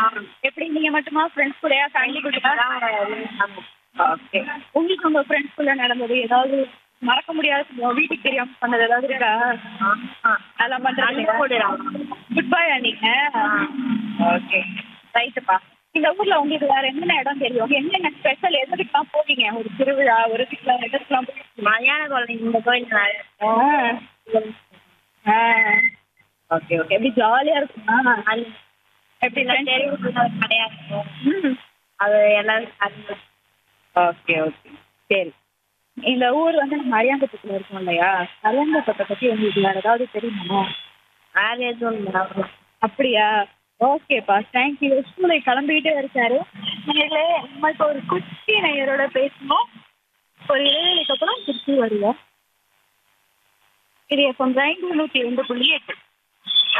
எப்படி நீங்க மட்டுமா ஃப்ரெண்ட்ஸ் கூடயா ஃபேமிலி கூடயா ஓகே உங்களுக்கு உங்க ஃப்ரெண்ட்ஸ் குள்ள நடந்தது ஏதாவது மறக்க முடியாத சம்பவம் வீட்டுக்கு தெரியாம பண்ணது ஏதாவது இருக்கா அதெல்லாம் பண்றாங்க குட் பாய் நீங்க ஓகே ரைட்டுப்பா இந்த ஊர்ல உங்களுக்கு வேற என்னென்ன இடம் தெரியும் என்னென்ன ஸ்பெஷல் எதுக்கெல்லாம் போவீங்க ஒரு திருவிழா ஒரு இதுக்கெல்லாம் எதுக்கெல்லாம் மலையாள கோயில் இந்த கோயில் ஓகே ஓகே எப்படி ஜாலியா இருக்குமா எப்படி கிடையாது ம் அது எல்லாரும் ஓகே ஓகே சரி இந்த ஊர் வந்து நம்ம அரியாங்குப்பத்தில் இருக்கோம் இல்லையா அரியாங்குப்பத்தை பத்தி உங்களுக்கு வேற ஏதாவது தெரியுமா வேற எதுவும் இல்லை அப்படியா ஓகேப்பா தேங்க்யூ ஸ்கூலை கிளம்பிக்கிட்டே இருக்காரு நேரிலே நம்ம இப்போ ஒரு குட்டி நேயரோட பேசணும் ஒரு இடைவெளிக்கு அப்புறம் திருச்சி வருவோம் இது எஃப்எம் ரெண்டு நூற்றி ரெண்டு புள்ளி எட்டு